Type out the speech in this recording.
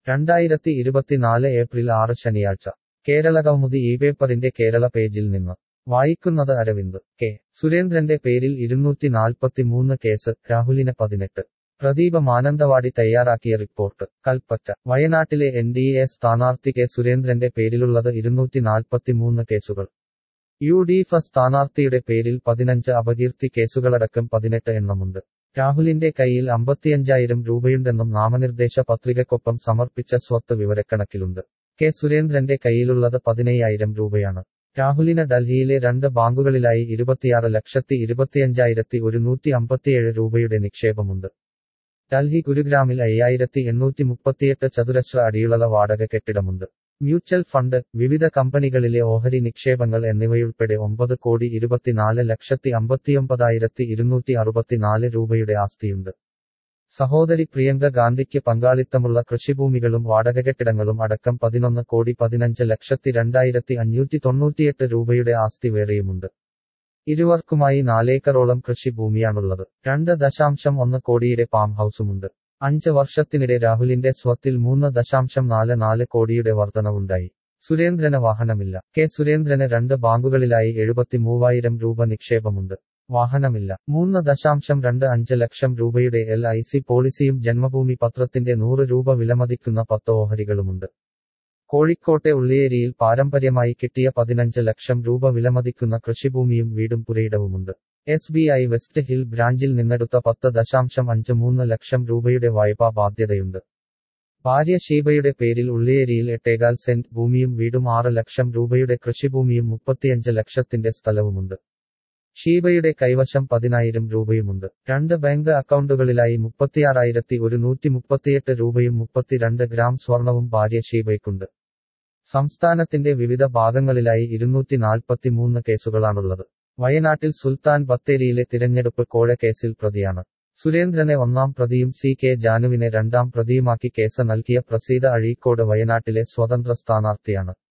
രണ്ടായിരത്തി ഇരുപത്തിനാല് ഏപ്രിൽ ആറ് ശനിയാഴ്ച കേരളകൗമുദി ഈ പേപ്പറിന്റെ കേരള പേജിൽ നിന്ന് വായിക്കുന്നത് അരവിന്ദ് കെ സുരേന്ദ്രന്റെ പേരിൽ ഇരുന്നൂറ്റി നാൽപ്പത്തിമൂന്ന് കേസ് രാഹുലിന് പതിനെട്ട് പ്രദീപ മാനന്തവാടി തയ്യാറാക്കിയ റിപ്പോർട്ട് കൽപ്പറ്റ വയനാട്ടിലെ എൻ ഡി എ സ്ഥാനാർത്ഥി കെ സുരേന്ദ്രന്റെ പേരിലുള്ളത് ഇരുന്നൂറ്റി നാൽപ്പത്തിമൂന്ന് കേസുകൾ യു ഡി എഫ് സ്ഥാനാർത്ഥിയുടെ പേരിൽ പതിനഞ്ച് അപകീർത്തി കേസുകളടക്കം പതിനെട്ട് എണ്ണമുണ്ട് രാഹുലിന്റെ കയ്യിൽ അമ്പത്തിയഞ്ചായിരം രൂപയുണ്ടെന്നും നാമനിർദ്ദേശ പത്രികക്കൊപ്പം സമർപ്പിച്ച സ്വത്ത് വിവരക്കണക്കിലുണ്ട് കെ സുരേന്ദ്രന്റെ കയ്യിലുള്ളത് പതിനയ്യായിരം രൂപയാണ് രാഹുലിന് ഡൽഹിയിലെ രണ്ട് ബാങ്കുകളിലായി ഇരുപത്തിയാറ് ലക്ഷത്തി ഇരുപത്തിയഞ്ചായിരത്തി ഒരുന്നൂറ്റി അമ്പത്തിയേഴ് രൂപയുടെ നിക്ഷേപമുണ്ട് ഡൽഹി ഗുരുഗ്രാമിൽ അയ്യായിരത്തി എണ്ണൂറ്റി മുപ്പത്തിയെട്ട് ചതുരശ്ര അടിയുള്ള വാടക കെട്ടിടമുണ്ട് മ്യൂച്വൽ ഫണ്ട് വിവിധ കമ്പനികളിലെ ഓഹരി നിക്ഷേപങ്ങൾ എന്നിവയുൾപ്പെടെ ഒമ്പത് കോടി ഇരുപത്തിനാല് ലക്ഷത്തി അമ്പത്തിയൊമ്പതായിരത്തി ഇരുന്നൂറ്റി അറുപത്തിനാല് രൂപയുടെ ആസ്തിയുണ്ട് സഹോദരി പ്രിയങ്ക ഗാന്ധിക്ക് പങ്കാളിത്തമുള്ള കൃഷിഭൂമികളും വാടക കെട്ടിടങ്ങളും അടക്കം പതിനൊന്ന് കോടി പതിനഞ്ച് ലക്ഷത്തി രണ്ടായിരത്തി അഞ്ഞൂറ്റി തൊണ്ണൂറ്റിയെട്ട് രൂപയുടെ ആസ്തി വേറെയുമുണ്ട് ഇരുവർക്കുമായി നാലേക്കറോളം കൃഷിഭൂമിയാണുള്ളത് രണ്ട് ദശാംശം ഒന്ന് കോടിയുടെ പാം ഹൌസുമുണ്ട് അഞ്ച് വർഷത്തിനിടെ രാഹുലിന്റെ സ്വത്തിൽ മൂന്ന് ദശാംശം നാല് നാല് കോടിയുടെ വർധനവുണ്ടായി സുരേന്ദ്രന് വാഹനമില്ല കെ സുരേന്ദ്രന് രണ്ട് ബാങ്കുകളിലായി എഴുപത്തി മൂവായിരം രൂപ നിക്ഷേപമുണ്ട് വാഹനമില്ല മൂന്ന് ദശാംശം രണ്ട് അഞ്ച് ലക്ഷം രൂപയുടെ എൽ ഐ സി പോളിസിയും ജന്മഭൂമി പത്രത്തിന്റെ നൂറ് രൂപ വിലമതിക്കുന്ന പത്ത് ഓഹരികളുമുണ്ട് കോഴിക്കോട്ടെ ഉള്ളിയേരിയിൽ പാരമ്പര്യമായി കിട്ടിയ പതിനഞ്ച് ലക്ഷം രൂപ വിലമതിക്കുന്ന കൃഷിഭൂമിയും വീടും പുരയിടവുമുണ്ട് S B I West Hill ബ്രാഞ്ചിൽ നിന്നെടുത്ത പത്ത് ദശാംശം അഞ്ച് മൂന്ന് ലക്ഷം രൂപയുടെ വായ്പാ ബാധ്യതയുണ്ട് ഭാര്യ ഷീബയുടെ പേരിൽ ഉള്ളിയേരിയിൽ എട്ടേകാൽ സെന്റ് ഭൂമിയും വീടും ആറ് ലക്ഷം രൂപയുടെ കൃഷിഭൂമിയും മുപ്പത്തിയഞ്ച് ലക്ഷത്തിന്റെ സ്ഥലവുമുണ്ട് ഷീബയുടെ കൈവശം പതിനായിരം രൂപയുമുണ്ട് രണ്ട് ബാങ്ക് അക്കൗണ്ടുകളിലായി മുപ്പത്തിയാറായിരത്തി ഒരുന്നൂറ്റി മുപ്പത്തിയെട്ട് രൂപയും മുപ്പത്തിരണ്ട് ഗ്രാം സ്വർണവും ഭാര്യ ഷീബയ്ക്കുണ്ട് സംസ്ഥാനത്തിന്റെ വിവിധ ഭാഗങ്ങളിലായി ഇരുന്നൂറ്റി നാൽപ്പത്തിമൂന്ന് കേസുകളാണുള്ളത് വയനാട്ടിൽ സുൽത്താൻ ബത്തേരിയിലെ തിരഞ്ഞെടുപ്പ് കോഴ കേസിൽ പ്രതിയാണ് സുരേന്ദ്രനെ ഒന്നാം പ്രതിയും സി കെ ജാനുവിനെ രണ്ടാം പ്രതിയുമാക്കി കേസ് നൽകിയ പ്രസീത അഴീക്കോട് വയനാട്ടിലെ സ്വതന്ത്ര സ്ഥാനാർത്ഥിയാണ്